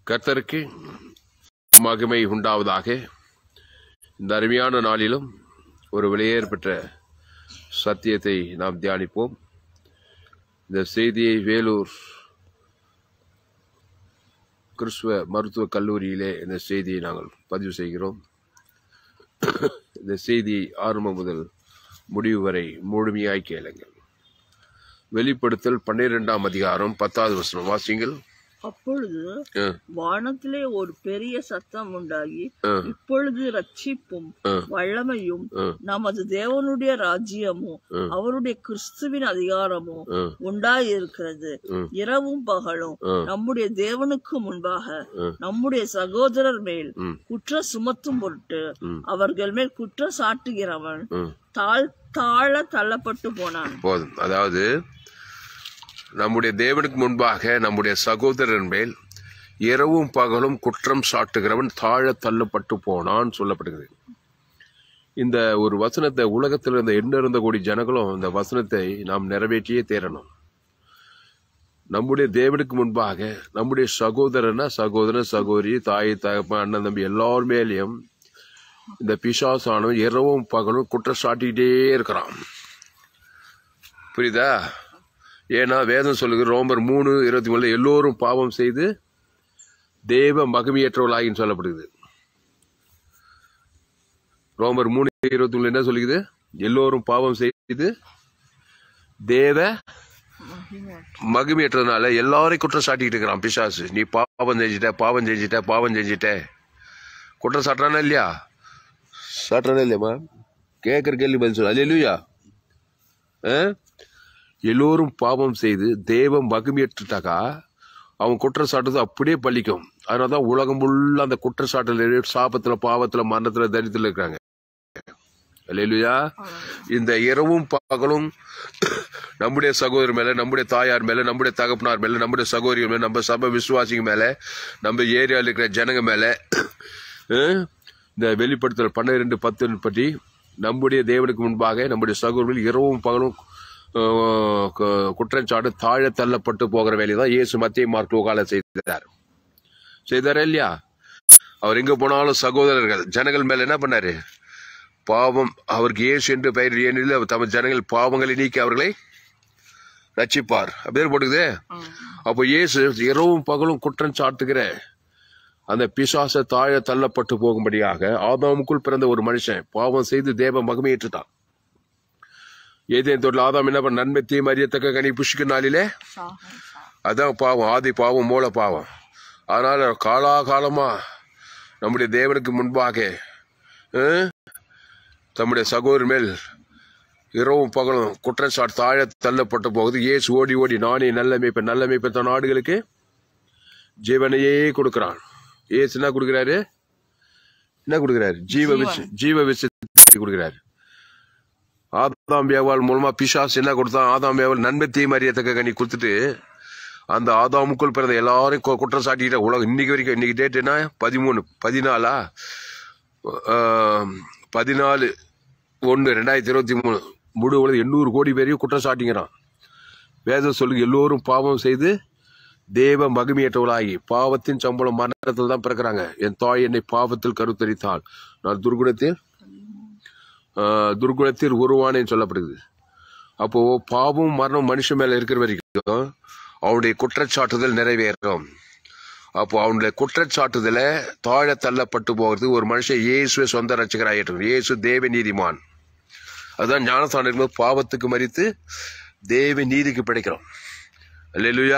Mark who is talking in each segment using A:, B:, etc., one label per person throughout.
A: கர்த்தருக்கு மகிமை உண்டாவதாக இந்த அருமையான நாளிலும் ஒரு வெளியேறு பெற்ற சத்தியத்தை நாம் தியானிப்போம் இந்த செய்தியை வேலூர் கிறிஸ்துவ மருத்துவக் கல்லூரியிலே இந்த செய்தியை நாங்கள் பதிவு செய்கிறோம் இந்த செய்தி ஆரம்பம் முதல் முடிவு வரை முழுமையாய் கேளுங்கள் வெளிப்படுத்தல் பன்னிரெண்டாம் அதிகாரம் பத்தாவது வசனம் வாசிங்கள்
B: அப்பொழுது
A: ஆ,
B: வானத்திலே ஒரு பெரிய சத்தம் உண்டாகி
A: ஆ,
B: இப்பொழுது ரட்சிப்பும்
A: ஆ,
B: வல்லமையும்
A: ஆ,
B: நமது தேவனுடைய ராஜ்யமும்
A: ஆ.
B: அவருடைய கிறிஸ்துவின் அதிகாரமும்
A: ஆ,
B: உண்டாயிருக்கிறது
A: ம்.
B: இரவும் பகலும்
A: ஆ.
B: நம்முடைய தேவனுக்கு முன்பாக
A: ஆ.
B: நம்முடைய சகோதரர் மேல்
A: ம்,
B: குற்ற சுமத்தும் பொருட்டு
A: ம்.
B: அவர்கள் மேல் குற்றம் சாட்டுகிறவன்
A: ம்.
B: தாழ் தாழ தள்ளப்பட்டு போனான்
A: போதும் அதாவது நம்முடைய தேவனுக்கு முன்பாக நம்முடைய சகோதரன் மேல் இரவும் பகலும் குற்றம் சாட்டுகிறவன் தாழ தள்ளப்பட்டு போனான் சொல்லப்படுகிறது இந்த ஒரு வசனத்தை உலகத்தில் இருந்த எண்ண இருந்த கோடி ஜனங்களும் இந்த வசனத்தை நாம் நிறைவேற்றியே தேரணும் நம்முடைய தேவனுக்கு முன்பாக நம்முடைய சகோதரனா சகோதரன் சகோதரி தாய் தகப்பன் அண்ணன் தம்பி எல்லார் மேலேயும் இந்த பிசாசானவன் இரவும் பகலும் குற்றம் சாட்டிக்கிட்டே இருக்கிறான் புரியுதா ஏன்னா வேதம் சொல்லுது ரோமர் மூணு இருபத்தி மூணுல எல்லோரும் பாவம் செய்து தேவ மகிமையற்றவர்களாகின்னு சொல்லப்படுது ரோமர் மூணு இருபத்தி மூணு என்ன சொல்லுது எல்லோரும் பாவம் செய்து தேவ மகிமையற்றதுனால எல்லாரையும் குற்றம் சாட்டிக்கிட்டு இருக்கிறான் பிசாசு நீ பாவம் செஞ்சிட்ட பாவம் செஞ்சிட்ட பாவம் செஞ்சிட்ட குற்றம் சாட்டுறானா இல்லையா சாட்டுறானா இல்லையாம்மா கேட்குற கேள்வி பதில் சொல்லு அல்லையா எல்லோரும் பாவம் செய்து தேவம் மகிமையற்றுட்டாக்கா அவன் குற்றச்சாட்டுறது அப்படியே பழிக்கும் அதனால தான் உலகம் ஃபுல்லாக அந்த குற்றச்சாட்டில் சாபத்தில் பாவத்தில் மரணத்தில் தரித்திரம் இருக்காங்க அல்லேலூயா இந்த இரவும் பகலும் நம்முடைய சகோதரர் மேல நம்முடைய தாயார் மேல நம்முடைய தகப்பனார் மேல நம்முடைய சகோதரிகள் மேல நம்ம சபை விசுவாசிங்க மேல நம்ம ஏரியாவில் இருக்கிற ஜனங்க மேல அஹ், இந்த வெளிப்படுத்தல் பன்னிரெண்டு பத்து பற்றி நம்முடைய தேவனுக்கு முன்பாக நம்முடைய சகோதரர்கள் இரவும் பகலும் அஹ், கு- குற்றச்சாட்டு தாழ தள்ளப்பட்டு போகிற வேலையை தான் இயேசு மத்திய மார்க் லோகால செய்தார் செய்தாரா இல்லையா அவர் எங்க போனாலும் சகோதரர்கள் ஜனங்கள் மேல என்ன பண்ணாரு பாவம் அவருக்கு இயேசு என்று பெயர் ஏனில் அவர் தமது ஜனங்கள் பாவங்களை நீக்கி அவர்களை ரட்சிப்பார் அப்படியே போட்டுக்குதே அப்போ இயேசு இரவும் பகலும் குற்றம் சாட்டுகிற அந்த பிசாச தாழ தள்ளப்பட்டு போகும்படியாக ஆதாமுக்குள் பிறந்த ஒரு மனுஷன் பாவம் செய்து தேவ மகிமையேற்றுட்டான் ஏதேன் தொழில் ஆதாம் என்ன பண்ண நன்மை தீமை அறியத்தக்க கனி புஷ்கிற நாளிலே அதான் பாவம் ஆதி பாவம் மூல பாவம் அதனால காலாகாலமா நம்முடைய தேவனுக்கு முன்பாக அஹ், தம்முடைய சகோதரர் மேல் இரவும் பகலும் குற்றச்சாட்டு தாழ தள்ளப்பட்டு போகுது இயேசு ஓடி ஓடி நானே நல்ல மேய்ப்பன் நல்ல மேய்ப்பன் தன் ஆடுகளுக்கு ஜீவனையே கொடுக்கிறான் இயேசு என்ன கொடுக்கிறாரு என்ன கொடுக்கிறாரு ஜீவ விஷ ஜீவ விஷயத்தை கொடுக்கிறாரு ஆதாம் வியாபால் மூலமா பிசாஸ் என்ன கொடுத்தான் ஆதாம் வியாபால் நன்மை தீமை அறியத்தக்க கனி கொடுத்துட்டு அந்த ஆதாமுக்குள் பிறந்த எல்லாரையும் கு- குற்றம் சாட்டிக்கிட்ட உலகம் இன்னைக்கு வரைக்கும் இன்னைக்கு டேட் என்ன பதிமூணு பதினாலா ஆஹ், பதினாலு ஒன்று ரெண்டாயிரத்தி இருபத்தி மூணு முழு உலகம் எண்ணூறு கோடி பேரையும் குற்றம் சாட்டிங்கிறான் வேதம் சொல்லுங்க எல்லோரும் பாவம் செய்து தேவ மகிமையற்றவளாகி பாவத்தின் சம்பளம் மரணத்தில் தான் பிறக்கிறாங்க என் தாய் என்னை பாவத்தில் கருத்தரித்தாள் நான் துர்குணத்தில் ஆஹ், துர்குணத்தில் உருவானேன்னு சொல்லப்படுது அப்போ பாவம் மரணம் மனுஷன் மேல இருக்கிற வரைக்கும் அவனுடைய குற்றச்சாட்டுதல் நிறைவேறும் அப்போ அவனுடைய குற்றச்சாட்டுதல தாழ தள்ளப்பட்டு போகிறது ஒரு மனுஷன் இயேசுவை சொந்த ரட்சகராயிட்டு இயேசு தேவ நீதிமான் அதுதான் ஞானஸ்தானம் இருக்கும்போது பாவத்துக்கு மறித்து தேவ நீதிக்கு பிழைக்கிறோம் அல்லேலூயா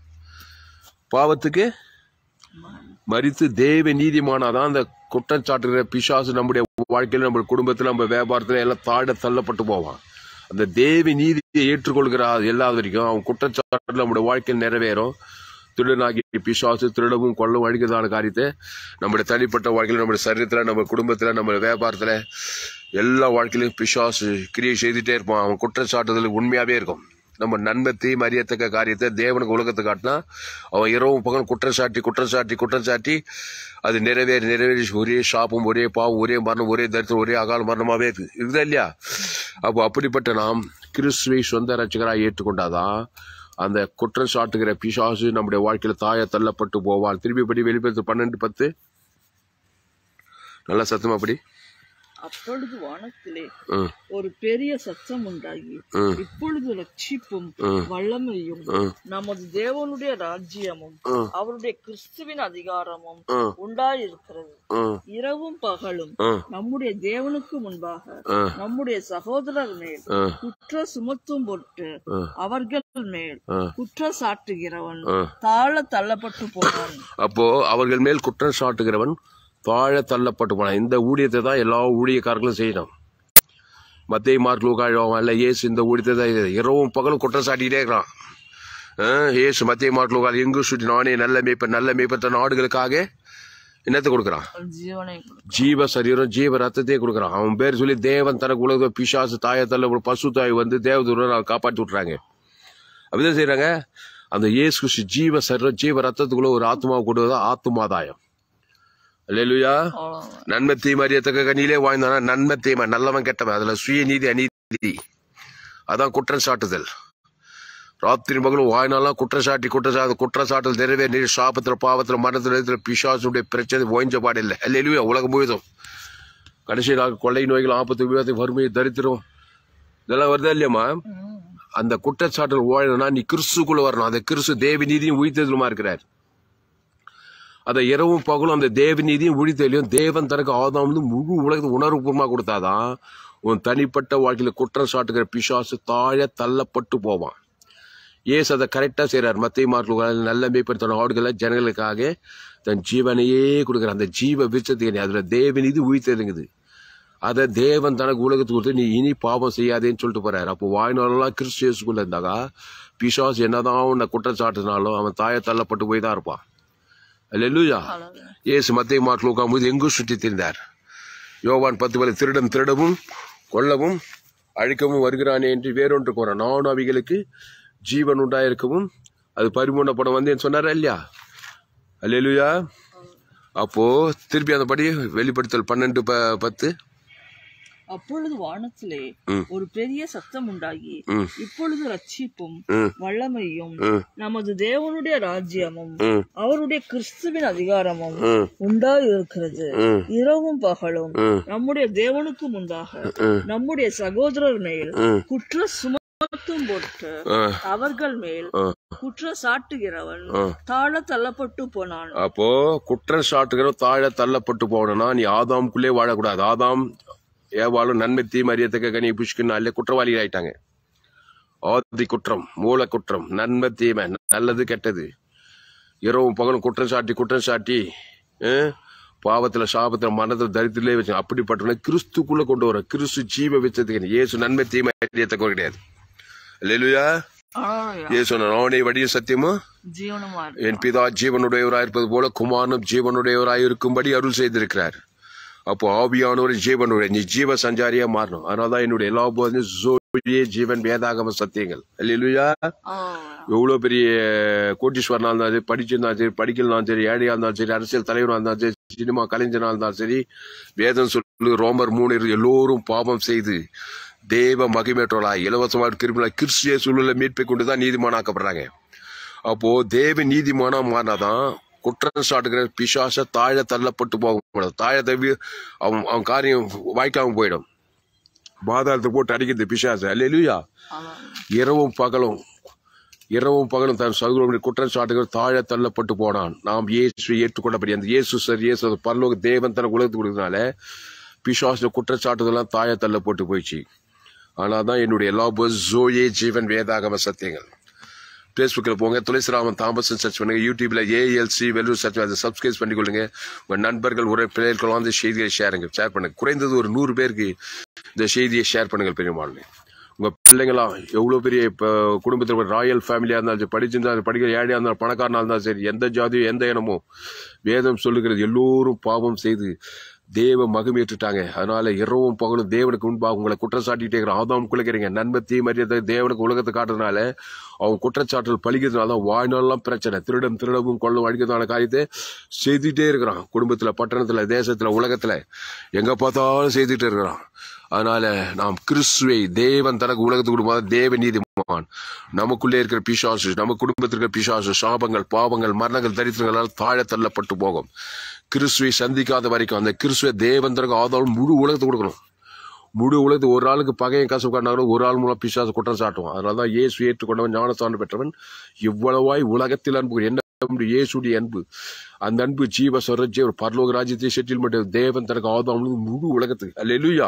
A: பாவத்துக்கு மறித்து தேவ நீதிமானாதான் அந்த குற்றம் சாட்டுகிற பிசாசு நம்முடைய வாழ்க்கையில நம்ம குடும்பத்துல நம்ம வியாபாரத்துல எல்லாம் தாழ தள்ளப்பட்டு போவான் அந்த தேவி நீதியை ஏற்றுக்கொள்கிற எல்லா வரைக்கும் அவன் குற்றச்சாட்டு நம்முடைய வாழ்க்கையில் நிறைவேறும் திருடனாகி பிசாசு திருடவும் கொள்ளவும் அழிக்கிறதான காரியத்தை நம்முடைய தனிப்பட்ட வாழ்க்கையில நம்முடைய சரீரத்துல நம்ம குடும்பத்துல நம்ம வியாபாரத்துல எல்லா வாழ்க்கையிலும் பிசாசு கிரியை செய்துட்டே இருப்பான் அவன் குற்றச்சாட்டுதல் உண்மையாவே இருக்கும் நம்ம நன்மை தீமை அறியத்தக்க காரியத்தை தேவனுக்கு உலகத்தை காட்டினா அவன் இரவும் பகல் குற்றம் சாட்டி குற்றம் சாட்டி குற்றம் சாட்டி அது நிறைவேறி நிறைவேறி ஒரே சாபம் ஒரே பாவம் ஒரே மரணம் ஒரே தரித்திரம் ஒரே அகால மரணமாவே இருக்கு இருக்குதா இல்லையா அப்போ அப்படிப்பட்ட நாம் கிறிஸ்துவை சொந்த ரட்சகராக ஏற்றுக்கொண்டாதான் அந்த குற்றம் சாட்டுகிற பிசாசு நம்முடைய வாழ்க்கையில தாய தள்ளப்பட்டு போவான் திருப்பி படி வெளிப்படுத்து பன்னெண்டு பத்து நல்லா சத்தமா படி
B: அப்பொழுது வானத்திலே
A: ம்,
B: ஒரு பெரிய சத்தம் உண்டாகி
A: ம்,
B: இப்பொழுது ரட்சிப்பும்
A: ம்,
B: வல்லமையும்
A: ம்,
B: நமது தேவனுடைய ராஜ்யமும்
A: ம்,
B: அவருடைய கிறிஸ்துவின் அதிகாரமும்
A: ம்,
B: உண்டாயிருக்கிறது
A: ம்,
B: இரவும் பகலும்
A: ம்,
B: நம்முடைய தேவனுக்கு முன்பாக
A: ம்,
B: நம்முடைய சகோதரர் மேல்
A: ம்,
B: குற்ற சுமத்தும் பொருட்டு
A: ம்,
B: அவர்கள் மேல்
A: ம்,
B: குற்ற சாட்டுகிறவன்
A: ம்.
B: தாழ தள்ளப்பட்டு போனான்
A: அப்போ அவர்கள் மேல் குற்றம் சாட்டுகிறவன் தாழ தள்ளப்பட்டு போனான் இந்த ஊழியத்தை தான் எல்லா ஊழியக்காரர்களும் செய்யணும் மத்திய மார்க் லூகாழம் அல்ல ஏசு இந்த ஊழியத்தை தான் இது. இரவும் பகலும் குற்றம் சாட்டிக்கிட்டே இருக்கிறான் ஆ, ஏசு மத்திய மார்க் லூகால் எங்கு சுற்றி நானே நல்ல மேய்ப்பன் நல்ல மேய்ப்பற்ற நாடுகளுக்காக என்னத்தை கொடுக்குறான்
B: ஜீவனை கொடு.
A: ஜீவ சரீரம் ஜீவ ரத்தத்தையே கொடுக்குறான் அவன் பேர் சொல்லி தேவன் தனக்கு உலக பிசாசு தாயத்தல்ல ஒரு பசு தாய் வந்து தேவதூரன் அவன் காப்பாற்றி விட்டுறாங்க அப்படிதான் செய்றாங்க அந்த இயேசு கிறிஸ்து ஜீவ சரீரம் ஜீவ ரத்தத்துக்குள்ள ஒரு ஆத்மாவை கொடுவதா ஆத்மாதாயம் அல்லேலூயா
B: அவ்வளவுதான்.
A: நன்மை தீமை அறியத்தக்க கனியிலே வாழ்ந்தானா நன்மை தீமை நல்லவன் கெட்டவன் அதுல சுயநீதி அநீதி அதான் குற்றம் சாட்டுதல் ராத்திரி மகளும் வாய்நாளெல்லாம் குற்றச்சாட்டி குற்றச்சாட்டு குற்றச்சாட்டல் நிறைவே நீர் சாபத்துல பாவத்துல மரணத்துல இடத்துல பிசாசுடைய பிரச்சனை ஓய்ஞ்ச பாடில்லை அல்லேலூயா உலகம் முழுதும் கடைசி நாள் கொள்ளை நோய்கள் ஆபத்து விபத்து வறுமை தரித்திரம் இதெல்லாம் வருதா இல்லையாம்மா
B: ம்.
A: அந்த குற்றச்சாட்டல் ஓழணும்னா நீ கிறிஸ்துக்குள்ள வரணும் அந்த கிறிஸ்து தேவ நீதியும் உயிர்த்தெழுதலுமா இருக்கிறார் அந்த இரவும் பகலும் அந்த தேவ நீதியும் உழித்தலையும் தேவன் தனக்கு ஆதாம் வந்து முழு உலகத்து உணர்வுபூர்வமா கொடுத்தாதான் உன் தனிப்பட்ட வாழ்க்கையில குற்றம் சாட்டுகிற பிசாசு தாழ தள்ளப்பட்டு போவான் ஏசு அதை கரெக்டா செய்றார் மத்திய மார்க்குகள் நல்ல மேம்படுத்தின ஆடுகளை ஜனங்களுக்காக தன் ஜீவனையே கொடுக்குற அந்த ஜீவ விருச்சத்துக்கு அதுல தேவ நீதி உயிர்த்தெழுங்குது அதை தேவன் தனக்கு உலகத்துக்கு கொடுத்து நீ இனி பாவம் செய்யாதேன்னு சொல்லிட்டு போறாரு அப்போ வாய்நாளெல்லாம் கிறிஸ்து இயேசுக்குள்ள இருந்தாக்கா பிசாசு என்னதான் உன்னை குற்றம் சாட்டினாலும் அவன் தாயை தள்ளப்பட்டு போய் தான் இருப்பான் அல்லேலூயா
B: அவ்வளவுதான்.
A: இயேசு மத்திய மார்க் லூக்காம்போது எங்கும் சுற்றி திரிந்தார் யோவான் பத்து வரை திருடன் திருடவும் கொல்லவும் அழிக்கவும் வருகிறானே என்று வேறொன்று கூற நானும் அவைகளுக்கு ஜீவன் உண்டாயிருக்கவும் அது பரிமூணப்படம் வந்தேன்னு சொன்னாரா இல்லையா அல்லேலூயா அப்போ திருப்பி அந்த படி வெளிப்படுத்தல் பன்னெண்டு ப- பத்து
B: அப்பொழுது வானத்திலே
A: ம்.
B: ஒரு பெரிய சத்தம் உண்டாகி
A: ம்.
B: இப்பொழுது ரட்சிப்பும்
A: ம்.
B: வல்லமையும்
A: ம்.
B: நமது தேவனுடைய ராஜ்யமும்
A: ம்,
B: அவருடைய கிறிஸ்துவின் அதிகாரமும்
A: ம்,
B: உண்டாயிருக்கிறது
A: ம்,
B: இரவும் பகலும்
A: ம்,
B: நம்முடைய தேவனுக்கு முன்பாக
A: ம்,
B: நம்முடைய சகோதரர் மேல்
A: ம்,
B: குற்ற சுமத்தும் பொருட்டு
A: ம்,
B: அவர்கள் மேல்
A: ம்,
B: குற்ற சாட்டுகிறவன்
A: ம்.
B: தாழ தள்ளப்பட்டு போனான்
A: அப்போ குற்றம் சாட்டுகிற தாழ தள்ளப்பட்டு போகணும்னா நீ ஆதாமுக்குள்ளே வாழக்கூடாது ஆதாம் ஏவாளும் நன்மை தீமை அறியத்தக்க கனி புஷ்குன்னு அல்ல குற்றவாளிகள் ஆயிட்டாங்க ஆதி குற்றம் மூல குற்றம் நன்மை தீமை நல்லது கெட்டது இரவும் பகலும் குற்றம் சாட்டி குற்றம் சாட்டி அஹ், பாவத்துல சாபத்துல மனத்துல தரித்திலே வச்சு அப்படிப்பட்டவனை கிறிஸ்துக்குள்ள கொண்டு வர கிறிஸ்து ஜீவ வச்சதுக்கு இயேசு நன்மை தீமை அறியத்தக்க கிடையாது இல்லையா
B: ஆனாலும்
A: இயேசு நானே வடியும் சத்தியமும்
B: ஜீவனமா
A: என் பிதா ஜீவனுடையவராயிருப்பது போல குமாரனும் ஜீவனுடையவராயிருக்கும்படி அருள் செய்திருக்கிறார் அப்போ ஆவியானவர் ஜீவனுடைய நீ ஜீவ சஞ்சாரியா மாறணும் அதனாலதான் என்னுடைய எல்லா போதும் ஜோதியே ஜீவன் வேதாகம சத்தியங்கள் இல்லையா எவ்வளவு பெரிய கோட்டீஸ்வரனா இருந்தாலும் சரி படிச்சிருந்தாலும் சரி படிக்கலாம் சரி ஏழையா இருந்தாலும் சரி அரசியல் தலைவரா இருந்தாலும் சரி சினிமா கலைஞனா இருந்தாலும் சரி வேதம் சொல்லு ரோமர் மூணு இரு- எல்லோரும் பாவம் செய்து தேவ மகிமேற்றோலாய் இலவசமாக கிருமிலா கிறிஸ்திய சூழல மீட்பை கொண்டுதான் நீதிமானாக்கப்படுறாங்க அப்போ தேவ நீதிமானா மாறினாதான் குற்றம் சாட்டுகிற பிசாச தாழ தள்ளப்பட்டு போக கூடாது தாழ தவி அவன் அவன் காரியம் வாய்க்காம போயிடும் பாதாளத்தை போட்டு அடிக்கிறது பிசாசு அல்லேலூயா இரவும் பகலும் இரவும் பகலும் தன் சகோதரனுடைய குற்றம் சாட்டுகிற தாழ தள்ளப்பட்டு போனான் நாம் இயேசு ஏற்றுக்கொண்டபடி அந்த இயேசு சார் இயேசு அந்த பரலோக தேவன் தனக்கு உலகத்துக்கு கொடுக்கறதுனால பிசாசு குற்றச்சாட்டுதெல்லாம் தாழ தள்ளப்பட்டு போயிடுச்சு ஆனால் தான் என்னுடைய எல்லா ஜோயே ஜீவன் வேதாகம சத்தியங்கள் ஃபேஸ்புக்கில் போங்க துளசிராமன் தாமசன் சர்ச் பண்ணுங்க யூடியூப்ல ஏஎல்சி வெல்லூர் சர்ச் அதை சப்ஸ்கிரைப் பண்ணிக்கொள்ளுங்க உங்க நண்பர்கள் உரை பிள்ளைகளும் அந்த செய்தியை ஷேருங்க ஷேர் பண்ணுங்க குறைந்தது ஒரு நூறு பேருக்கு இந்த செய்தியை ஷேர் பண்ணுங்கள் பெரியமாள் உங்க பிள்ளைங்களாம் எவ்வளவு பெரிய இப்போ குடும்பத்தில் ராயல் ஃபேமிலியா இருந்தாலும் சரி படிச்சிருந்தா படிக்கிற ஏழையா இருந்தாலும் பணக்காரனா இருந்தாலும் சரி எந்த ஜாதியோ எந்த இனமோ வேதம் சொல்லுகிறது எல்லோரும் பாவம் செய்து தேவ மகிமேற்றுட்டாங்க அதனால இரவும் பகலும் தேவனுக்கு முன்பாக உங்களை குற்றச்சாட்டிட்டே இருக்கிற ஆதாம் குலைக்கிறீங்க நன்மை தீமறியதை தேவனுக்கு உலகத்தை காட்டுறதுனால அவங்க குற்றச்சாட்டுகள் பழிக்கிறதுனால தான் வாழ்நாளெல்லாம் பிரச்சனை திருடம் திருடவும் கொள்ளும் அழிக்கிறதான காரியத்தை செய்துட்டே இருக்கிறான் குடும்பத்துல பட்டணத்துல தேசத்துல உலகத்துல எங்க பார்த்தாலும் செய்துட்டு இருக்கிறான் அதனால நாம் கிறிஸ்துவை தேவன் தனக்கு உலகத்துக்கு கொடுப்பாத தேவ நீதிமான் போவான் நமக்குள்ளே இருக்கிற பிசாசு நம்ம குடும்பத்தில் இருக்கிற பிசாசு சாபங்கள் பாவங்கள் மரணங்கள் தரித்திரங்களால் தாழ தள்ளப்பட்டு போகும் கிறிஸ்துவை சந்திக்காத வரைக்கும் அந்த கிறிஸ்துவ தேவந்தருக்கு ஆதரவு முழு உலகத்தை கொடுக்கணும் முழு உலகத்து ஒரு ஆளுக்கு பகையை கசப்பு காட்டினாலும் ஒரு ஆள் மூலம் பிசாசு குற்றம் சாட்டுவான் அதனால தான் இயேசு ஏற்றுக்கொண்டவன் ஞானஸ்தானம் பெற்றவன் இவ்வளவாய் உலகத்தில் அன்பு என்ன அன்பு? இயேசுடைய அன்பு அந்த அன்பு ஜீவ சொரஜி ஒரு பரலோக ராஜ்யத்தை செட்டில்மெண்ட் தேவன் தனக்கு ஆதாம் முழு உலகத்துக்கு அல்லேலூயா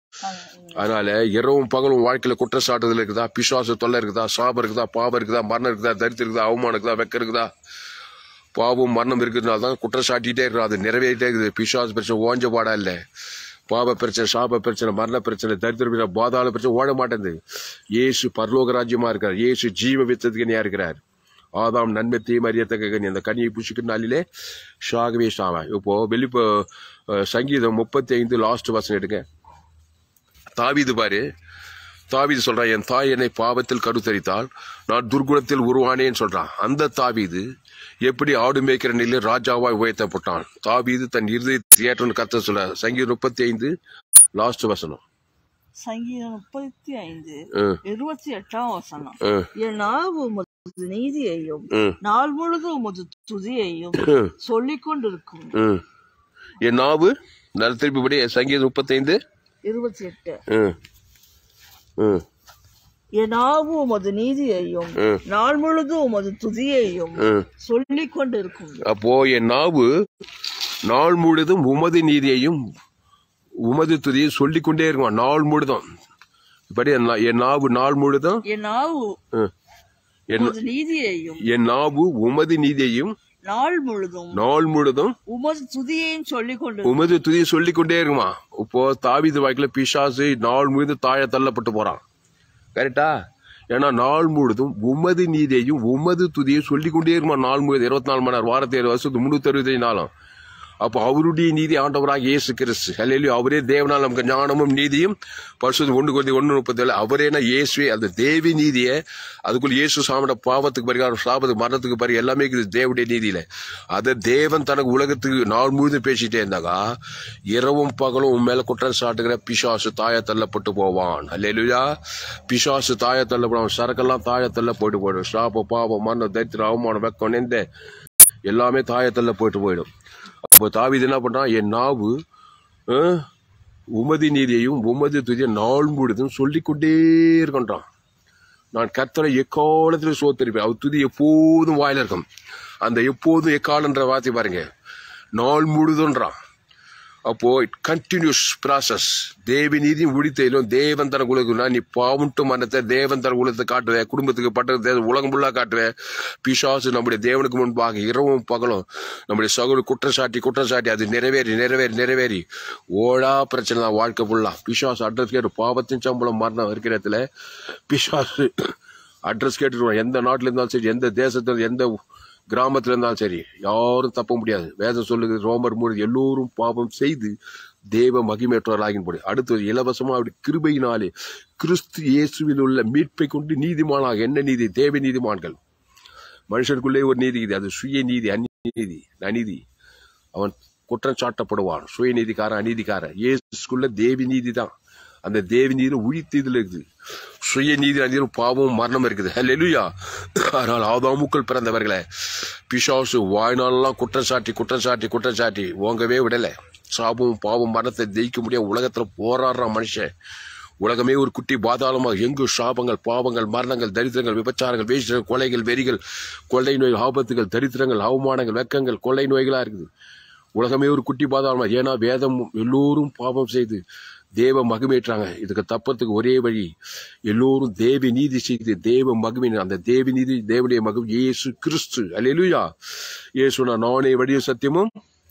A: அதனால இரவும் பகலும் வாழ்க்கையில குற்றச்சாட்டுதல் இருக்குதா பிசாசு தொல்லை இருக்குதா சாபம் இருக்குதா பாவம் இருக்குதா மரணம் இருக்குதா தரித்திரம் இருக்குதா அவமானம் இருக்குதா வெக்கம் இருக்குதா பாவம் மரணம் இருக்கிறதுனால தான் குற்றச்சாட்டிட்டே இருக்கிறோம் அது நிறைவேறிட்டே இருக்குது பிசாசு பிரச்சனை ஓஞ்ச பாடா இல்ல பாவ பிரச்சனை சாப பிரச்சனை மரண பிரச்சனை தரித்திர பிரச்சனை பாதாள பிரச்சனை ஓட மாட்டேங்குது இயேசு பரலோக ராஜ்யமா இருக்கார் இயேசு ஜீவ வித்தத்துக்கு இருக்கிறார் ஆதாம் நன்மை தீமை அறியத்தக்க கனி அந்த கனியை புஷிக்கிற நாளிலே ஷாகவே ஷாவா இப்போ வெளிப்ப அஹ், சங்கீதம் முப்பத்தி ஐந்து லாஸ்ட் வசனம் எடுங்க தாவீது பாரு தாவீது சொல்றான் என் தாய் என்னை பாவத்தில் கருத்தரித்தால் நான் துர்குணத்தில் உருவானேன்னு சொல்றான் அந்த தாவீது எப்படி ஆடு மேய்க்கிற நிலையில் ராஜாவாய் உயர்த்தப்பட்டான் தாவீது தன் இருதயத்தை ஏற்றன்னு கத்த சொல்ல சங்கீதம் முப்பத்தி ஐந்து லாஸ்ட் வசனம்
B: சங்கீதம் முப்பத்தி ஐந்து
A: ம்,
B: இருபத்தி எட்டாம் வசனம்
A: ம்,
B: என் நாவு உமது நீதியையும்
A: ம்,
B: நாள் முழுதும் உமது துதியையும்
A: ம்,
B: சொல்லிக் கொண்டிருக்கும்
A: ம். என் நாவு நல்ல திருப்பி படி சங்கீதம் முப்பத்தைந்து
B: இருபத்தி எட்டு
A: ம், ம்,
B: என் நாவு உமது நீதியையும்
A: ம்.
B: நாள் முழுதும் உமது துதியையும்
A: ம்.
B: சொல்லிக் கொண்டிருக்கும்
A: அப்போ என் நாவு நாள் முழுதும் உமது நீதியையும் உமது துதியை சொல்லிக்கொண்டே இருக்கும் நாள் முழுதும் இப்படி என் நா- என் நாவு நாள் முழுதும்
B: என் நாவு
A: ம், என்
B: உமது நீதியையும்
A: என் நாவு உமது நீதியையும்
B: நாள் முழுதும்
A: நாள் முழுதும்
B: உமது துதியையும் சொல்லிக் கொண்டு
A: உமது துதியை சொல்லிக்கொண்டே இருக்குமா இப்போ தாவீது வாய்க்குல பிசாசு நாள் முழுதும் தாழ தள்ளப்பட்டு போறான் கரெக்டா ஏன்னா நாள் முழுதும் உமது நீதியையும் உமது துதியை சொல்லிக்கொண்டே இருக்குமா நாள் முழுதும் இருபத்தி நாலு மணி நேரம் வாரத்தி ஏழு வருஷத்துக்கு முன்னூத்தி அறுபத்தி நாளும் அப்போ அவருடைய நீதி ஆண்டவராக இயேசு கிறிஸ்து ஹல்லேலூயா அவரே தேவனால் நமக்கு ஞானமும் நீதியும் பரிசுத்த ஒன்று கொண்டு ஒன்று முப்பத்தி ஏழு அவரேனா இயேசுவே அந்த தேவி நீதியை அதுக்குள்ள இயேசு சாமட பாவத்துக்கு பரிகாரம் சாபத்துக்கு மரணத்துக்கு பரி எல்லாமே இருக்குது தேவனுடைய நீதியில அதை தேவன் தனக்கு உலகத்துக்கு நாள் முழுதும் பேசிட்டே இருந்தாக்கா இரவும் பகலும் உன் மேல குற்றம் சாட்டுகிற பிசாசு தாய தள்ளப்பட்டு போவான் அல்லேலூயா பிசாசு தாய தள்ளப்படுவான் சரக்கெல்லாம் தாய தள்ள போயிட்டு போயிடும் சாப பாவம் மரணம் தைத்திரம் அவமானம் வெக்கம் நெந்த எல்லாமே தாயத்தல்ல போயிட்டு போயிடும் அப்போ தாவீது என்ன பண்றான் என் நாவு அஹ், உமது நீதியையும் உமது துதியும் நாள் முழுதும் சொல்லிக்கொண்டே இருக்கின்றான் நான் கர்த்தரை எக்காலத்திலும் சோத்தரிப்பேன் அவர் துதி எப்போதும் வாயில இருக்கும் அந்த எப்போதும் எக்காலன்ற வார்த்தை பாருங்க நாள் முழுதுன்றான் அப்போ இட் கண்டினியூஸ் ப்ராசஸ் தேவி நீதி உடித்தையிலும் தேவன் தர குலகுனா நீ பாவுண்டு மனத்தை தேவன் தர குலத்தை காட்டுவ குடும்பத்துக்கு பட்டத்தை உலகம் ஃபுல்லா காட்டுவ பிசாசு நம்முடைய தேவனுக்கு முன்பாக இரவும் பகலும் நம்முடைய சகோதர குற்றச்சாட்டி குற்றச்சாட்டி அது நிறைவேறி நிறைவேறி நிறைவேறி ஓடா பிரச்சனை தான் வாழ்க்கை ஃபுல்லா பிசாசு அட்ரஸ் கேட்டு பாவத்தின் சம்பளம் மரணம் இருக்கிற இடத்துல பிசாசு அட்ரஸ் கேட்டுருவோம் எந்த நாட்டில் இருந்தாலும் சரி எந்த தேசத்துல எந்த கிராமத்துல இருந்தாலும் சரி யாரும் தப்ப முடியாது வேதம் சொல்லுது ரோமர் மூணு எல்லோரும் பாவம் செய்து தேவ மகிமேற்றவர்களாகின் போடு அடுத்தது இலவசமா அப்படி கிருபையினாலே கிறிஸ்து இயேசுவில் உள்ள மீட்பை கொண்டு நீதிமானாக என்ன நீதி தேவ நீதிமான்கள் மனுஷனுக்குள்ளே ஒரு நீதி இது அது சுய நீதி அநீதி அநீதி அவன் குற்றம் சாட்டப்படுவான் சுய நீதிக்காரன் அநீதிக்காரன் இயேசுக்குள்ள தேவி நீதி தான் அந்த தேவி நீதி உழித்து இதுல இருக்குது சுய நீதி அநீதியும் பாவமும் மரணம் இருக்குது ஹல்லேலூயா ஆனால் ஆதாமுக்கள் பிறந்தவர்களே பிசாசு வாழ்நாளெல்லாம் குற்றம் சாட்டி குற்றம் சாட்டி குற்றம் சாட்டி ஓங்கவே விடல சாபமும் பாவம் மரணத்தை ஜெயிக்க முடியாது உலகத்துல போராடுறான் மனுஷன் உலகமே ஒரு குட்டி பாதாளமாக எங்கு சாபங்கள் பாவங்கள் மரணங்கள் தரித்திரங்கள் விபச்சாரங்கள் வேஷ்டங்கள் கொலைகள் வெறிகள் கொள்ளை நோய் ஆபத்துகள் தரித்திரங்கள் அவமானங்கள் வெக்கங்கள் கொள்ளை நோய்களா இருக்குது உலகமே ஒரு குட்டி பாதாளமா ஏன்னா வேதம் எல்லோரும் பாவம் செய்து தேவ மகிமேற்றாங்க இதுக்கு தப்பத்துக்கு ஒரே வழி எல்லோரும் தேவி நீதி செய்து தேவ மகிமை அந்த தேவி நீதி தேவனுடைய மகம் இயேசு கிறிஸ்து அல்லேலூயா இயேசு நான் நானே வழியும் சத்தியமும்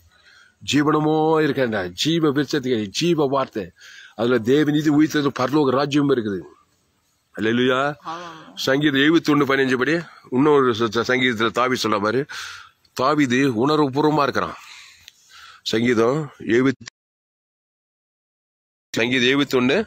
A: ஜீவனமோ இருக்கேன் ஜீவ விருச்சத்துக்கு ஜீவ வார்த்தை அதுல தேவ நீதி உயிர்த்தது பரலோக ராஜ்யம் இருக்குது அல்லேலூயா சங்கீதம் எழுபத்தி ஒண்ணு பதினஞ்சு படி இன்னொரு ச- ச- சங்கீதத்துல தாவி சொல்ல பாரு தாவிது உணர்வுபூர்வமா இருக்கிறான் சங்கீதம் எழுபத்தி சங்கீதம் எழுபத்தி ஒண்ணு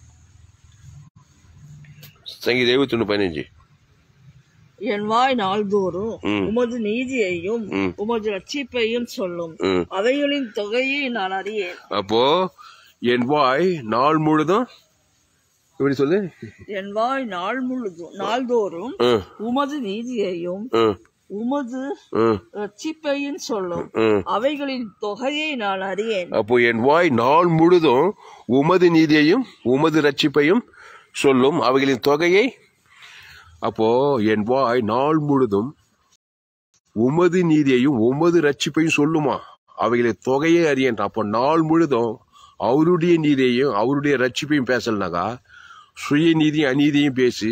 A: சங்கீதம் எழுபத்தி ஒண்ணு பதினஞ்சு
B: என் வாய் நாள்தோறும்
A: ம்.
B: உமது நீதியையும்
A: ம்.
B: உமது ரட்சிப்பையும் சொல்லும்
A: ம்.
B: அவைகளின் தொகையை நான் அறியேன்
A: அப்போ என் வாய் நாள் முழுதும் எப்படி சொல்லு
B: என் வாய் நாள் முழுதும் நாள்தோறும்
A: ம்,
B: உமது நீதியையும்
A: ம்,
B: உமது
A: ம்,
B: ரட்சிப்பையும் சொல்லும்
A: ம்.
B: அவைகளின் தொகையை நான் அறியேன்
A: அப்போ என் வாய் நாள் முழுதும் உமது நீதியையும் உமது ரட்சிப்பையும் சொல்லும் அவைகளின் தொகையை அப்போ என் வாய் நாள் முழுதும் உமது நீதியையும் உமது ரட்சிப்பையும் சொல்லுமா அவைகளின் தொகையை அறியேன் அப்போ நாள் முழுதும் அவருடைய நீதியையும் அவருடைய ரட்சிப்பையும் பேசலனாக்கா சுய நீதியும் அநீதியும் பேசி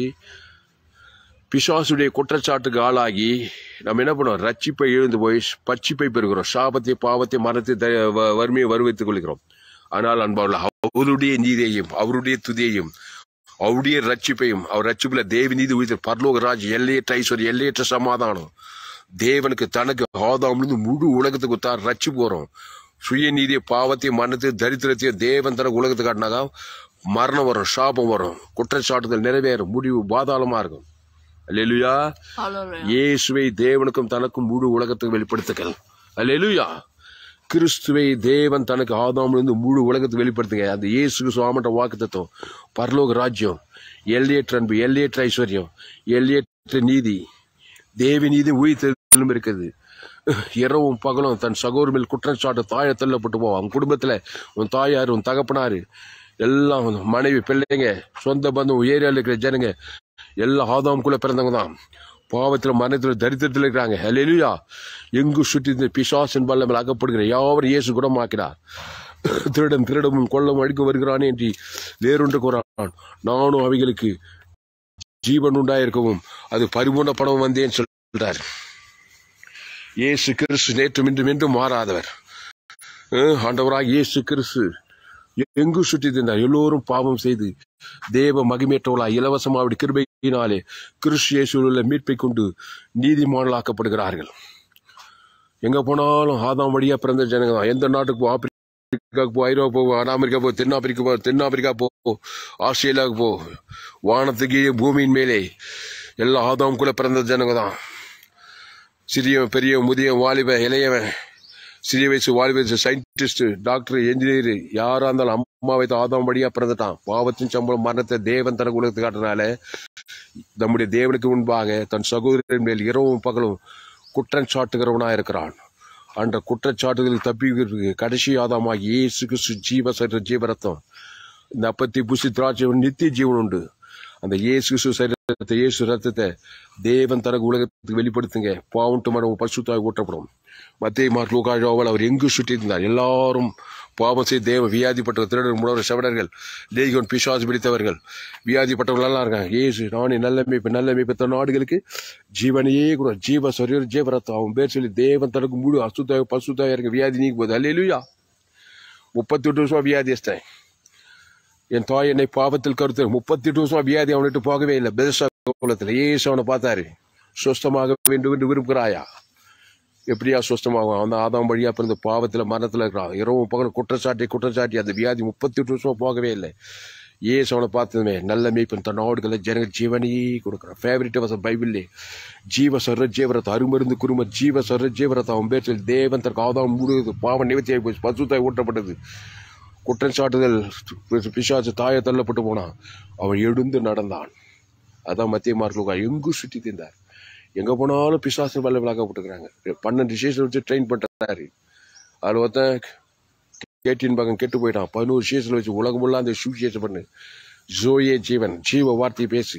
A: பிசாசுடைய குற்றச்சாட்டுக்கு ஆளாகி நம்ம என்ன பண்ணுவோம் ரட்சிப்பை எழுந்து போய் பட்சிப்பை பெறுகிறோம் சாபத்தை பாவத்தை மரத்தை த- வ- வறுமையை வருவித்துக் கொள்கிறோம் ஆனால் அன்பாவில் அவருடைய நீதியையும் அவருடைய துதியையும் அவருடைய ரட்சிப்பையும் அவர் ரட்சிப்புல தேவ நீதி உயிர் பரலோகராஜ் எல்லையற்ற ஐஸ்வர்யம் எல்லையற்ற சமாதானம் தேவனுக்கு தனக்கு ஆதாம்லேருந்து முழு உலகத்துக்கு தார் ரட்சிப்பு வரும் சுய நீதியை பாவத்தையும் மரணத்தையும் தரித்திரத்தையும் தேவன் தனக்கு உலகத்துக்கு காட்டினாக்கா மரணம் வரும் சாபம் வரும் குற்றச்சாட்டுதல் நிறைவேறும் முடிவு பாதாளமா இருக்கும் அல்லேலூயா
B: Hallelujah.
A: இயேசுவை தேவனுக்கும் தனக்கும் முழு உலகத்துக்கு வெளிப்படுத்துங்கள் அல்லேலூயா கிறிஸ்துவை தேவன் தனக்கு ஆதாமிலிருந்து முழு உலகத்துக்கு வெளிப்படுத்துங்க அந்த இயேசுக்கு சுவாமன்ற வாக்கு தத்துவம் பரலோக ராஜ்யம் எல்லையற்ற அன்பு எல்லையற்ற ஐஸ்வர்யம் எல்லையற்ற நீதி தேவி நீதி உயிர்த்தெழும் இருக்குது இரவும் பகலும் தன் சகோதர மேல் குற்றச்சாட்டு தாய தள்ளப்பட்டு போவோம் அவன் குடும்பத்துல உன் தாயார் உன் தகப்பனாரு எல்லாம் உன் மனைவி பிள்ளைங்க சொந்த பந்தம் ஏரியாவில் இருக்கிற ஜனங்க எல்லா ஆதாமுக்குள்ள பிறந்தவங்க தான் பாவத்தில் மரணத்தில் தரித்திரத்தில் இருக்கிறாங்க ஹalleluya எங்கு சுற்றி இந்த பிசாசின் வல்லமல் அகப்படுகிற யாவரும் இயேசு குணமாக்கிறார் திருடன் திருடமும் கொள்ளவும் அழிக்க வருகிறானே என்று வேறொன்று கூறான் நானும் அவைகளுக்கு ஜீவன் உண்டாயிருக்கவும் அது பரிபூர்ணப்படவும் வந்தேன் சொல்றார் இயேசு கிறிஸ்து நேற்றும் இன்றும் என்றும் மாறாதவர் அஹ், ஆண்டவராக இயேசு கிறிஸ்து எங்கு சுற்றி தின்றார் எல்லோரும் பாவம் செய்து தேவ மகிமேற்றவளா இலவசமா அவருடைய கிருபையினாலே கிறிஸ்து இயேசுவில் மீட்பை கொண்டு நீதிமான்களாக்கப்படுகிறார்கள் எங்க போனாலும் ஆதாம் வழியா பிறந்த ஜனங்க தான் எந்த நாட்டுக்கு போ ஆப்பிரிக்காவுக்கு போ ஐரோப்பா போ வட அமெரிக்கா போ தென்னாப்பிரிக்கா போ தென்னாப்பிரிக்கா போ ஆஸ்திரேலியாவுக்கு போ வானத்துக்கு பூமியின் மேலே எல்லா ஆதாமுக்குள்ள பிறந்த ஜனங்க தான் சிறியவன் பெரியவன் முதியவன் வாலிபன் இளையவன் சிறிய வயசு வாலிப வயசு சயின்டிஸ்ட் டாக்டர் என்ஜினியர் யாரா இருந்தாலும் அம்மா வைத்து ஆதாம் வழியா பிறந்துட்டான் பாவத்தின் சம்பளம் மரணத்தை தேவன் தனக்கு உலகத்து காட்டினால நம்முடைய தேவனுக்கு முன்பாக தன் சகோதரன் மேல் இரவும் பகலும் குற்றம் சாட்டுகிறவனா இருக்கிறான் அந்த குற்றச்சாட்டுகளுக்கு தப்பிக்கிறதுக்கு கடைசி ஆதாமாகி இயேசு கிறிஸ்து ஜீவ சரீர ஜீவரத்தம் இந்த அப்பத்தி புசி திராட்சை நித்திய ஜீவன் உண்டு அந்த இயேசு கிறிஸ்து சரீரத்தை இயேசு ரத்தத்தை தேவன் தனக்கு உலகத்துக்கு வெளிப்படுத்துங்க பாவன்ட்டு மனம் பசுத்தாய் ஊட்டப்படும் மத்திய மார்க் லூகாஜோவல் அவர் எங்கு சுற்றி இருந்தார் எல்லாரும் பாவம் செய்து தேவ வியாதிப்பட்ட திருடர் முடவர் செவடர்கள் லேகியோன் பிசாசு பிடித்தவர்கள் வியாதிப்பட்டவர்கள் எல்லாம் இருக்காங்க ஏசு நானே நல்ல மீட்பு நல்ல மீட்பு தன் நாடுகளுக்கு ஜீவனையே கூட ஜீவ சரீர ஜீவரத்தம் அவன் பேர் சொல்லி தேவன் தனக்கு முழு அசுத்தாய பசுத்தாய இருக்க வியாதி நீங்க போகுது அல்லேலூயா முப்பத்தி எட்டு வருஷமா வியாதியஸ்தேன் என் தாய் என்னை பாவத்தில் கருத்து முப்பத்தி எட்டு வருஷமா வியாதி அவனிட்டு போகவே இல்லை பெருசா குலத்துல ஏசு அவனை பார்த்தாரு சுஸ்தமாக வேண்டும் என்று விரும்புகிறாயா எப்படியா சுஸ்தமாகும் அவன் தான் ஆதாம் வழியா பிறந்த பாவத்துல மரணத்துல இருக்கிறான் இரவும் பகல் குற்றச்சாட்டி குற்றச்சாட்டி அந்த வியாதி முப்பத்தி எட்டு வருஷமா போகவே இல்லை ஏசு அவனை பார்த்ததுமே நல்ல மீட்பன் தன் நாடுகளை ஜனங்க ஜீவனையே கொடுக்குறான் ஃபேவரட் வசம் பைபிள்லே ஜீவ சர்ர ஜீவரத்தை அருமருந்து குரும ஜீவ சர்ர ஜீவரத்தை அவன் பேர் சொல்லி தேவன் தற்கு ஆதாம் முழுவது பாவ நிவர்த்தியாகி போச்சு பசுத்தாய் ஊட்டப்பட்டது குற்றம் சாட்டுதல் பிசாசு தாயை தள்ளப்பட்டு போனான் அவன் எழுந்து நடந்தான் அதான் மத்திய மார்க் எங்கு சுற்றி திந்தார் எங்க போனாலும் பிசாசு வல்ல விளாக்கப்பட்டுக்கிறாங்க பன்னெண்டு சீசன் வச்சு ட்ரெயின் பண்றாரு அதுல ஒருத்தன் கேட்டின் பக்கம் கெட்டு போயிட்டான் பதினோரு சீசன் வச்சு உலகம் ஃபுல்லா அந்த சுவிசேஷம் பண்ணு ஜோயே ஜீவன் ஜீவ வார்த்தையை பேசி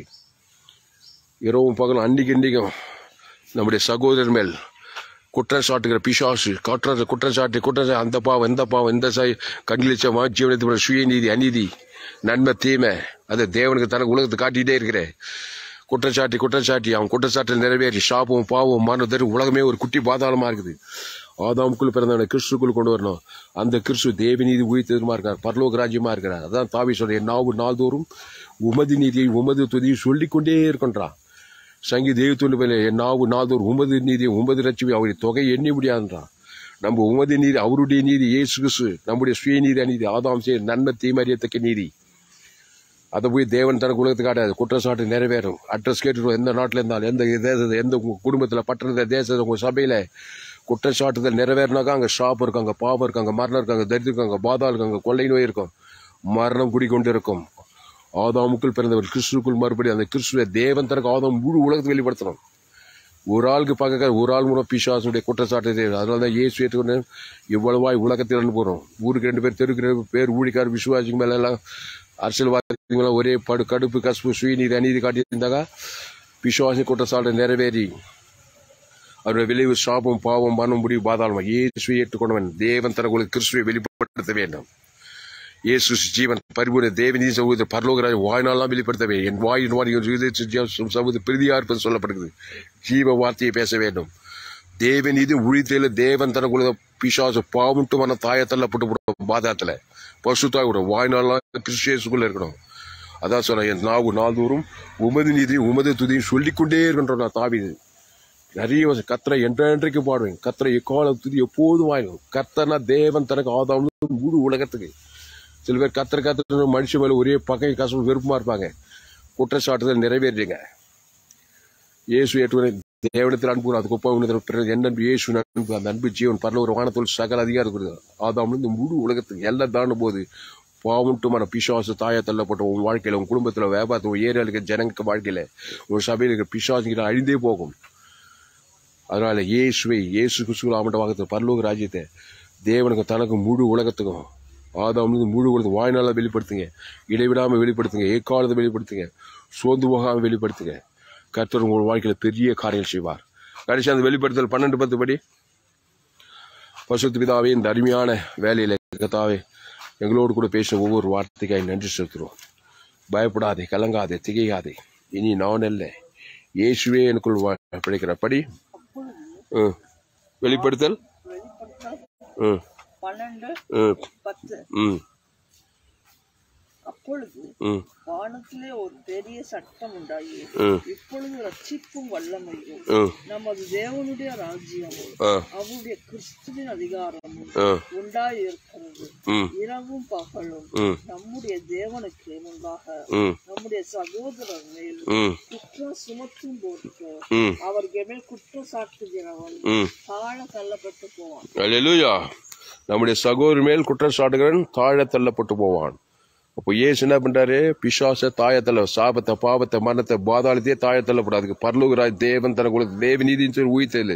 A: இரவும் பகலும் அன்னைக்கு இன்னைக்கும் நம்முடைய சகோதரர் மேல் குற்றம் சாட்டுகிற பிசாசு குற்ற குற்றச்சாட்டு குற்றம் அந்த பாவம் இந்த பாவம் இந்த சாய் கண்களிச்சமா ஜீவனத்தை சுயநீதி அநீதி நன்மை தீமை அது தேவனுக்கு தனக்கு உலகத்தை காட்டிகிட்டே இருக்கிறேன் குற்றச்சாட்டி குற்றச்சாட்டி அவன் குற்றச்சாட்டில் நிறைவேறி சாபம் பாவம் மரணம் தரும் உலகமே ஒரு குட்டி பாதாளமா இருக்குது ஆதாமுக்குள் பிறந்தவனை கிறிஸ்துக்குள் கொண்டு வரணும் அந்த கிறிஸ்து தேவநீதி உயிர்த்ததுமா இருக்கார் பரலோக ராஜ்யமா இருக்கிறார் அதான் தாவி சொல்ற என் நாவு நாள்தோறும் உமது நீதியை உமது துதியை சொல்லிக்கொண்டே இருக்கின்றான் சங்கி தெய்வத்தொண்டு மேலே என் நாவு நாள்தோறும் உமது நீதியை உமது ரட்சிவை அவருடைய தொகை எண்ணி முடியாதுன்றான் நம்ம உமது நீதி அவருடைய நீதி இயேசு கிறிஸ்து நம்முடைய சுயநீதி அநீதி ஆதாம் செய்ய நன்மை தீமறியத்தக்க நீதி அதை போய் தேவன் தனக்கு உலகத்துக்கு காட்டாது குற்றச்சாட்டு நிறைவேறும் அட்ரஸ் கேட்டுருவோம் எந்த நாட்டில் இருந்தாலும் எந்த தேசத்தை எந்த உங்க குடும்பத்தில் பட்டணத்தில் தேசத்தில் உங்கள் சபையில் குற்றச்சாட்டுதல் நிறைவேறினாக்கா அங்கே ஷாப் இருக்கும் அங்கே பாவம் இருக்கும் அங்கே மரணம் இருக்கும் அங்கே தரித்திரம் இருக்கும் அங்கே பாதா இருக்கும் அங்கே கொள்ளை நோய் இருக்கும் மரணம் குடிக்கொண்டு இருக்கும் ஆதாமுக்குள் பிறந்தவர் கிறிஸ்துக்குள் மறுபடி அந்த கிறிஸ்துவ தேவன் தனக்கு ஆதாம் முழு உலகத்தை வெளிப்படுத்தணும் ஒரு ஆளுக்கு பார்க்க ஒரு ஆள் மூலம் பிசாசுடைய குற்றச்சாட்டு தெரியும் அதனால தான் ஏசு ஏற்றுக்கொண்டு இவ்வளவாய் உலகத்தில் அனுப்புகிறோம் ஊருக்கு ரெண்டு பேர் தெருக்கு ரெண்டு பேர் ஊழிக்கார் விசுவாசிக்கு மேல எல்லாம் அரசியல்வாதிகளும் ஒரே படு கடுப்பு கசுப்பு சுயநீதி அநீதி காட்டியிருந்தாங்க பிசுவாசி குற்றச்சாட்டு நிறைவேறி அவருடைய விளைவு சாபம் பாவம் மனம் முடிவு பாதாளம் இயேசுவை ஏற்றுக்கொண்டவன் தேவன் தனக்கு கிறிஸ்துவை வெளிப்படுத்த வேண்டும் இயேசு ஜீவன் பரிபூர்ண தேவனி சகோதர பரலோகராஜ் வாய்நாளெல்லாம் வெளிப்படுத்தவே என் வாயின் வாரி சகோதர பிரதியா இருப்பது சொல்லப்படுகிறது ஜீவ வார்த்தையை பேச வேண்டும் தேவன் இது உழித்தையில தேவன் தனக்குள்ள பிசாசு பாவம்ட்டு மன தாயை தள்ளப்பட்டு போடும் பாதாத்துல பசுத்தாய் விடும் வாய்நாளெல்லாம் கிறிஸ்டியஸுக்குள்ள இருக்கணும் அதான் சொல்றேன் என் நாவு நாள்தோறும் உமது நீதி உமது துதியும் சொல்லிக்கொண்டே இருக்கின்றோம் நான் தாவி நிறைய வசனம் கத்தரை என்றென்றைக்கு பாடுவேன் கத்தரை எக்கால துதி எப்போதும் வாங்கும் கத்தனா தேவன் தனக்கு ஆதாம் முழு உலகத்துக்கு சில பேர் கத்திர கத்திர மனுஷன் மேல ஒரே பகை கசப்பு விருப்பமா இருப்பாங்க குற்றச்சாட்டுதல் நிறைவேறீங்க இயேசு ஏற்றுவனை தேவனத்தில் அன்பு அதுக்கு ஒப்பாவினத்தில் பிறகு என்ன அன்பு இயேசு அன்பு அந்த அன்பு ஜீவன் பரல ஒரு வானத்தோல் சகல அதிகாரம் கொடுக்குது ஆதாம் இந்த முழு உலகத்துக்கு எல்லாம் தாண்டும் போது பாவம்ட்டுமான பிசாசு தாயை தள்ளப்பட்ட உன் வாழ்க்கையில உன் குடும்பத்துல வியாபாரத்தில் உன் ஏரியாவில் இருக்க ஜனங்க வாழ்க்கையில உன் சபையில் இருக்க பிசாசுங்கிற அழிந்தே போகும் அதனால இயேசுவை இயேசு கிறிஸ்துவ ஆமட்ட வாக்கத்தை பரலோக ராஜ்யத்தை தேவனுக்கு தனக்கு முழு உலகத்துக்கும் ஆதாம்லேருந்து முழு உலகத்து வாய்நாள வெளிப்படுத்துங்க இடைவிடாம வெளிப்படுத்துங்க ஏக்காலத்தை வெளிப்படுத்துங்க சோர்ந்து போகாம வெளிப்படுத்துங்க கர்த்தர் உங்கள் வாழ்க்கையில பெரிய காரியம் செய்வார் கடைசி அந்த வெளிப்படுத்தல் பன்னெண்டு பத்து படி பசுத்து பிதாவே இந்த அருமையான வேலையில கத்தாவே எங்களோடு கூட பேசின ஒவ்வொரு வார்த்தைக்காய் நன்றி செலுத்துறோம் பயப்படாதே கலங்காதே திகையாதே இனி நான் அல்ல இயேசுவே எனக்குள் வா- பிழைக்கிற படி ம். வெளிப்படுத்தல்
B: வெளிப்படுத்தல்
A: ம்
B: பன்னெண்டு
A: ம்
B: பத்து
A: ம்
B: அப்பொழுது
A: ம்
B: வானத்திலே ஒரு பெரிய சட்டம் உண்டாயி
A: ம்
B: இப்பொழுது ரட்சிப்பும் வல்லமையும்
A: ம்
B: நமது தேவனுடைய ராஜ்யமும்
A: ஆ
B: அவருடைய கிறிஸ்துவின் அதிகாரமும்
A: ஆ
B: உண்டாய் இருக்கிறது
A: ம்
B: இரவும் பகலும்
A: ம்
B: நம்முடைய தேவனுக்கு முன்பாக
A: ம்
B: நம்முடைய சகோதரர் மேல்
A: ம்
B: குற்றம் சுமத்தும் போது
A: ம்
B: அவர்கள் மேல் குற்றம் சாட்டுகிறவன்
A: ம்
B: தாழ தள்ளப்பட்டு போவான்
A: அல்லேலூயா நம்முடைய சகோதரி மேல் குற்றச்சாட்டுகிறன் தாழ தள்ளப்பட்டு போவான் அப்போ ஏசு என்ன பண்றாரு பிசாச தாயத்தல்ல சாபத்தை பாவத்தை மரணத்தை பாதாளத்தையே தாயத்தள்ளப்படும் அதுக்கு பரலோகராஜ் தேவன் தனக்கு கொடுத்த தேவ நீதின்னு சொல்லி உயிர்த்தல்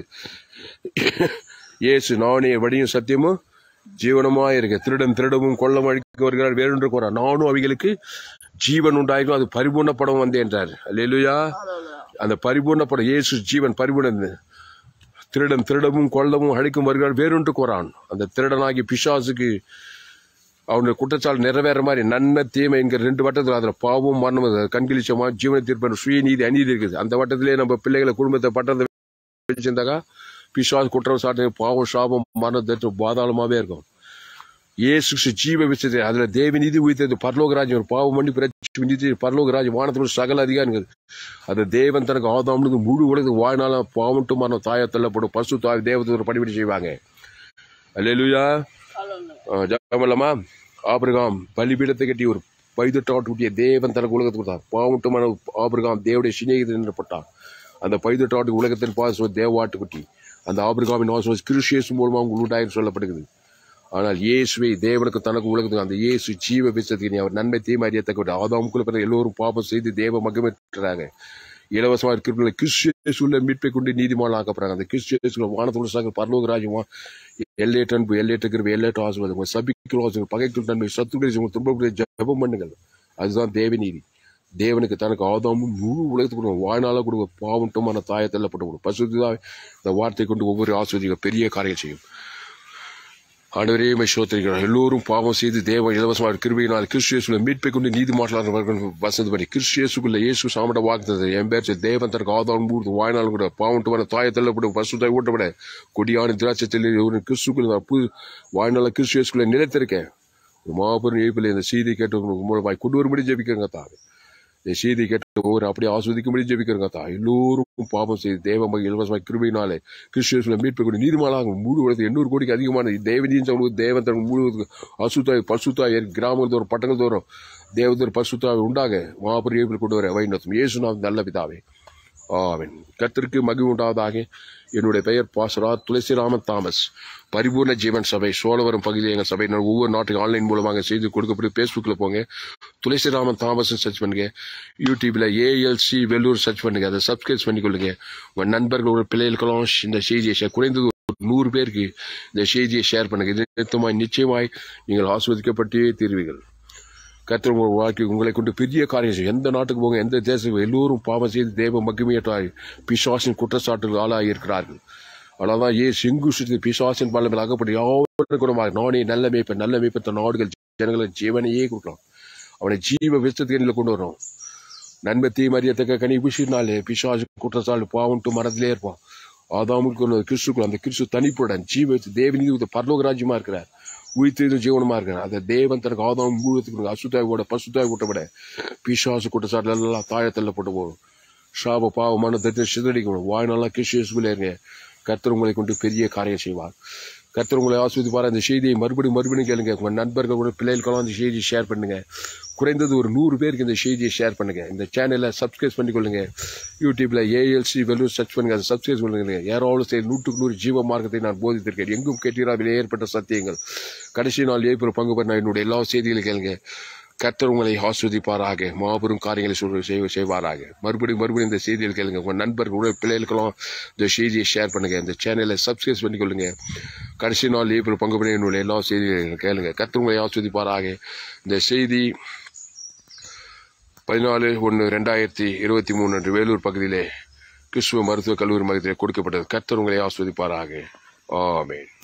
A: ஏசு நானே வடியும் சத்தியமும் ஜீவனமா இருக்கு திருடன் திருடவும் கொள்ளம் அழிக்க வருகிறார் வேறொன்று கூறார் நானும் அவைகளுக்கு ஜீவன் உண்டாயிருக்கும் அது பரிபூர்ணப்படம் வந்தேன் என்றார் அல்லேலூயா அந்த பரிபூர்ணப்படம் இயேசு ஜீவன் பரிபூர்ண திருடன் திருடவும் கொல்லவும் அழிக்கும் வருகிறார் வேறொன்று கூறான் அந்த திருடனாகி பிசாசுக்கு அவனுடைய குற்றச்சாட்டு நிறைவேற மாதிரி நன்மை தீமை என்கிற ரெண்டு வட்டத்தில் அதில் பாவம் மரணம் அது கண்கிழிச்சமா ஜீவன தீர்ப்பு சுயநீதி அநீதி இருக்குது அந்த வட்டத்திலே நம்ம பிள்ளைகளை குடும்பத்தை பட்டத்தை வச்சிருந்தாக்கா பிசாசு குற்றம் சாட்டு பாவம் சாபம் மரணம் தட்டு பாதாளமாவே இருக்கும் இயேசு கிறிஸ்து ஜீவ விசத்தை அதுல தேவநீதி உயிர்த்தது பரலோகராஜ் ஒரு பாவம் பண்ணி பிரச்சனை நீதி பரலோகராஜ் வானத்தோட சகல அதிகாரங்கள் அது தேவன் தனக்கு ஆதாம்னு முழு உலகத்துக்கு வாழ்நாள பாவம்ட்டு மரணம் தாய தள்ளப்படும் பசு தாய் தேவத்தை ஒரு படிப்படி செய்வாங்க அல்லேலூயா
B: அல்ல
A: ஜபமல்லமா ஆபிரகாம் பலிபீடத்தை கட்டி ஒரு பைதட்டாட்டுடைய தேவன் தனக்கு உலகத்துக்கு கொடுத்தான் பாவட்டுமான ஆபிரகாம் தேவடைய சிநேகிதன் என்றப்பட்டான் அந்த பைதட்டாட்டு உலகத்தின் பாச தேவாட்டுக்குட்டி அந்த ஆபிரகாமின் வாசம் கிறிஸ்டியஸ் மூலமா உங்களுக்கு உண்டாயிரம் சொல்லப்படுகிறது ஆனால் இயேசுவை தேவனுக்கு தனக்கு உலகத்துக்கு அந்த இயேசு ஜீவ விசத்துக்கு நீ அவர் நன்மை தீமை அறியத்தக்க ஆதாமுக்குள்ள பிறகு எல்லோரும் பாபம் செய்து தேவ மகமிட்டுறாங்க இலவசமா இருக்கிற கிறிஸ்டியஸுள்ள மீட்பை கொண்டு நீதிமான் ஆக்கப்படுறாங்க அந்த கிறிஸ்டியஸுல வானத்தோட சாக பரலோக ராஜ்யமா எல்லேட்டு அன்பு எல்லேட்டு கிருபை எல்லேட்டு ஆசுவது உங்க சபிக்கிற ஆசுவது பகைக்கு நன்மை சத்துக்களை உங்க துன்பக்கூடிய ஜெபம் பண்ணுங்கள் அதுதான் தேவநீதி தேவனுக்கு தனக்கு ஆதாமும் முழு உலகத்துக்கு கொடுக்கும் வாழ்நாள கொடுக்க பாவட்டுமான தாயை தள்ளப்பட்டு கொடுக்கும் பசுதான் இந்த வார்த்தை கொண்டு ஒவ்வொரு ஆஸ்வதிக பெரிய காரியம் செய்யும் ஆண்டவரே சோத்திரிக்கிறார் எல்லோரும் பாவம் செய்து தேவ இலவசமாக கிருபையினால் கிறிஸ்டியசுல மீட்பை கொண்டு நீதிமாற்றலாளர்கள் வசந்து பண்ணி கிறிஸ்டியசுக்குள்ள இயேசு சாமட வாக்குறது என் பேர் சொல்லி தேவன் தனக்கு ஆதாரம் ஊர்ந்து வாழ்நாள் கூட பாவட்டுமான தாயை தள்ளப்படும் பசு தாய் ஊட்டப்பட கொடியான திராட்சத்தில் ஒரு கிறிஸ்துக்குள்ள புது வாழ்நாள கிறிஸ்டியசுக்குள்ள நிலைத்திருக்கேன் ஒரு மாபெரும் இயப்பில் இந்த செய்தி கேட்டு உங்களுக்கு மூலமாய் கொண்டு வரும்படி ஜெபிக்கிறங்க தாவே இந்த செய்தி கேட்டு ஒவ்வொரு அப்படி ஆஸ்வதிக்கும்படி ஜெபிக்கிறங்க தா எல்லோரும் பாவம் செய்து தேவ மகி இலவசமாக கிருபையினாலே கிறிஸ்டியன்ஸ்ல மீட்பை கொண்டு நீதிமானாக முழு உலகத்து எண்ணூறு கோடிக்கு அதிகமான தேவதியின் சொல்லுவது தேவன் தன் முழு அசுத்தாய் பசுத்தாய் கிராமங்கள் தோறும் பட்டங்கள் தோறும் தேவதூர் பசுத்தாய் உண்டாக மாபெரும் இயப்பில் கொண்டு வர வைநத்தும் இயேசு நாம் நல்ல பிதாவே ஆமென் கர்த்தருக்கு மகிழ்வு உண்டாவதாக என்னுடைய பெயர் பாசரா துளசிராமன் தாமஸ் பரிபூர்ண ஜீவன் சபை சோழவரம் பகுதியில் எங்கள் சபை நான் ஒவ்வொரு நாட்டுக்கு ஆன்லைன் மூலமாக செய்து கொடுக்கப்பட்டு ஃபேஸ்புக்கில் போங்க துளசிராமன் தாமஸ் சர்ச் பண்ணுங்க யூடியூப்ல ஏஎல்சி வெள்ளூர் சர்ச் பண்ணுங்க அதை சப்ஸ்கிரைப் பண்ணிக்கொள்ளுங்க உங்கள் நண்பர்கள் ஒரு பிள்ளைகளுக்கெல்லாம் இந்த செய்தியை share- குறைந்தது ஒரு நூறு பேருக்கு இந்த செய்தியை ஷேர் பண்ணுங்க இது நிச்சயமாய் நிச்சயமாய் நீங்கள் ஆஸ்வதிக்கப்பட்டே தீர்வீர்கள் கர்த்தர் உங்கள் வாழ்க்கை உங்களை கொண்டு பெரிய காரியம் செய்யும் எந்த நாட்டுக்கு போங்க எந்த தேசத்துக்கு எல்லோரும் பாவம் செய்து தேவ மகிமையற்றாய் பிசாசின் குற்றச்சாட்டுகள் ஆளாகி இருக்கிறார்கள் அதனால்தான் ஏ சிங்கு சுற்றி பிசாசின் பல்லமில் அகப்பட்டு யாவரும் குணமாக நானே நல்ல மேய்ப்பன் நல்ல மேய்ப்பத்த நாடுகள் ஜனங்களுக்கு ஜீவனையே கொடுக்கலாம் அவனை ஜீவ விசத்துக்கு கொண்டு வரும் நன்மை தீமை அறியத்தக்க கனி புஷினாலே பிசாசு குற்றச்சாட்டு பாவன்ட்டு மரத்திலே இருப்பான் ஆதாமுக்கு ஒரு கிறிஸ்துக்குள் அந்த கிறிஸ்து தனிப்புடன் ஜீவ தேவனி பரலோக ராஜ்யமா இருக்கிறார் உயிர்த்தெழுந்த ஜீவனமா இருக்கிறார் அந்த தேவன் தனக்கு ஆதாம் முழுவதுக்கு அசுத்தாவோட பசுத்தாய் விட்ட விட பிசாசு குற்றச்சாட்டு எல்லாம் தாழத்தல்ல போட்டு போகும் ஷாப பாவ மன தரித்திர சிதறடிக்கணும் வாய்நாளா கிறிஸ்துல இருங்க கர்த்தர் உங்களை கொண்டு பெரிய காரியம் செய்வார் கர்த்தர் உங்களை ஆஸ்வதிப்பார் அந்த செய்தியை மறுபடியும் மறுபடியும் கேளுங்க உங்க நண்பர்கள் கூட பிள்ளைகளுக்கெல்லாம் அந்த செய்தியை ஷேர் பண்ணுங்க குறைந்தது ஒரு நூறு பேருக்கு இந்த செய்தியை ஷேர் பண்ணுங்க இந்த சேனலை சப்ஸ்கிரைப் பண்ணிக்கொள்ளுங்க யூடியூப்ல ஏஎல்சி வெல்லூர் சர்ச் பண்ணுங்க அதை சப்ஸ்கிரைப் பண்ணுங்க யாராவது சரி நூற்றுக்கு நூறு ஜீவ மார்க்கத்தை நான் போதித்திருக்கேன் எங்கும் கேட்டீராவில் ஏற்பட்ட சத்தியங்கள் கடைசி நாள் ஏப்ரல் பங்கு பெற என்னுடைய எல்லா செய்திகளையும் கேளுங்க கர்த்தர் உங்களை ஆஸ்வதிப்பாராக மாபெரும் காரியங்களை சொல்ற செய்வ- செய்வாராக மறுபடியும் மறுபடியும் இந்த செய்திகள் கேளுங்க உங்க நண்பர்கள் உங்க பிள்ளைகளுக்கெல்லாம் இந்த செய்தியை ஷேர் பண்ணுங்க இந்த சேனலை சப்ஸ்கிரைப் பண்ணிக்கொள்ளுங்க கடைசி நாள் ஏப்ரல் பங்கு பெற என்னுடைய எல்லா செய்திகளையும் கேளுங்க கர்த்தர் உங்களை ஆஸ்வதிப்பாராக இந்த செய்தி பதினாலு ஒன்று ரெண்டாயிரத்தி இருபத்தி மூணு அன்று வேலூர் பகுதியிலே கிறிஸ்துவ மருத்துவக் கல்லூரி மையத்திலே கொடுக்கப்பட்டது கர்த்தர் உங்களை ஆஸ்வதிப்பாராக ஆமென்